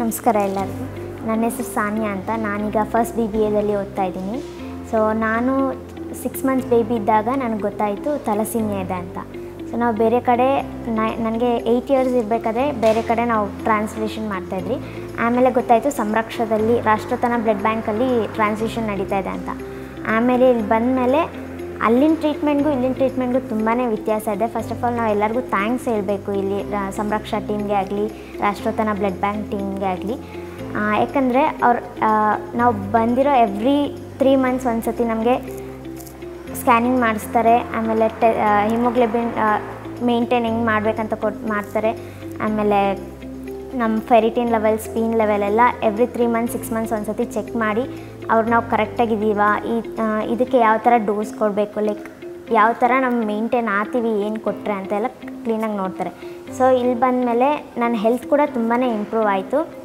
ನಮಸ್ಕಾರ ಎಲ್ಲರಿಗೂ ನನ್ನ ಹೆಸರು ಸಾನ್ಯಾ ಅಂತ ನಾನೀಗ ಫಸ್ಟ್ ಬಿ ಬಿ ಎದಲ್ಲಿ ಓದ್ತಾ ಇದ್ದೀನಿ ಸೊ ನಾನು ಸಿಕ್ಸ್ ಮಂತ್ಸ್ ಬೇಬಿ ಇದ್ದಾಗ ನನಗೆ ಗೊತ್ತಾಯಿತು ತಲಸೀಮಿಯಾ ಇದೆ ಅಂತ ಸೊ ನಾವು ಬೇರೆ ಕಡೆ ನನಗೆ ಏಯ್ಟ್ ಇಯರ್ಸ್ ಇರಬೇಕಾದ್ರೆ ಬೇರೆ ಕಡೆ ನಾವು ಟ್ರಾನ್ಸ್ಲೇಷನ್ ಮಾಡ್ತಾಯಿದ್ರಿ ಆಮೇಲೆ ಗೊತ್ತಾಯಿತು ಸಂರಕ್ಷದಲ್ಲಿ ರಾಷ್ಟ್ರೋತ್ತನ ಬ್ಲಡ್ ಬ್ಯಾಂಕಲ್ಲಿ ಟ್ರಾನ್ಸ್ಲೇಷನ್ ನಡೀತಾ ಇದೆ ಅಂತ ಆಮೇಲೆ ಇಲ್ಲಿ ಬಂದಮೇಲೆ ಅಲ್ಲಿನ ಟ್ರೀಟ್ಮೆಂಟ್ಗೂ ಇಲ್ಲಿನ ಟ್ರೀಟ್ಮೆಂಟ್ಗೂ ತುಂಬಾ ವ್ಯತ್ಯಾಸ ಇದೆ ಫಸ್ಟ್ ಆಫ್ ಆಲ್ ನಾವು ಎಲ್ಲರಿಗೂ ಥ್ಯಾಂಕ್ಸ್ ಹೇಳಬೇಕು ಇಲ್ಲಿ ರಾ- ಸಂರಕ್ಷಾ ಟೀಮ್ಗೆ ಆಗಲಿ ರಾಷ್ಟ್ರೋತ್ತನ ಬ್ಲಡ್ ಬ್ಯಾಂಕ್ ಟೀಮ್ಗೆ ಆಗಲಿ ಯಾಕಂದರೆ ಅವ್ರು ನಾವು ಬಂದಿರೋ ಎವ್ರಿ ತ್ರೀ ಮಂತ್ಸ್ ಒಂದ್ಸತಿ ನಮಗೆ ಸ್ಕ್ಯಾನಿಂಗ್ ಮಾಡಿಸ್ತಾರೆ ಆಮೇಲೆ ಟೆ ಹಿಮೋಗ್ಲೋಬಿನ್ ಮೇಂಟೈನ್ ಹೆಂಗೆ ಮಾಡಬೇಕಂತ ಕೊಟ್ಟು ಮಾಡ್ತಾರೆ ಆಮೇಲೆ ನಮ್ಮ ಫೆರಿಟಿನ್ ಲೆವೆಲ್ ಸ್ಪೀನ್ ಲೆವೆಲ್ ಎಲ್ಲ every three months six months ಒಂದ್ಸತಿ ಚೆಕ್ ಮಾಡಿ ಅವ್ರು ನಾವು ಕರೆಕ್ಟಾಗಿದ್ದೀವಾ ಈ ಆ, ಇದಕ್ಕೆ ಯಾವ ಥರ ಡೋಸ್ ಕೊಡಬೇಕು ಲೈಕ್ ಯಾವ ಥರ ನಮ್ಮ ಮೇಂಟೈನ್ ಆಗ್ತೀವಿ ಏನು ಕೊಟ್ಟರೆ ಅಂತೆಲ್ಲ ಕ್ಲೀನಾಗಿ ನೋಡ್ತಾರೆ ಸೊ ಇಲ್ಲಿ ಬಂದಮೇಲೆ ನನ್ನ ಹೆಲ್ತ್ ಕೂಡ ತುಂಬಾ ಇಂಪ್ರೂವ್ ಆಯಿತು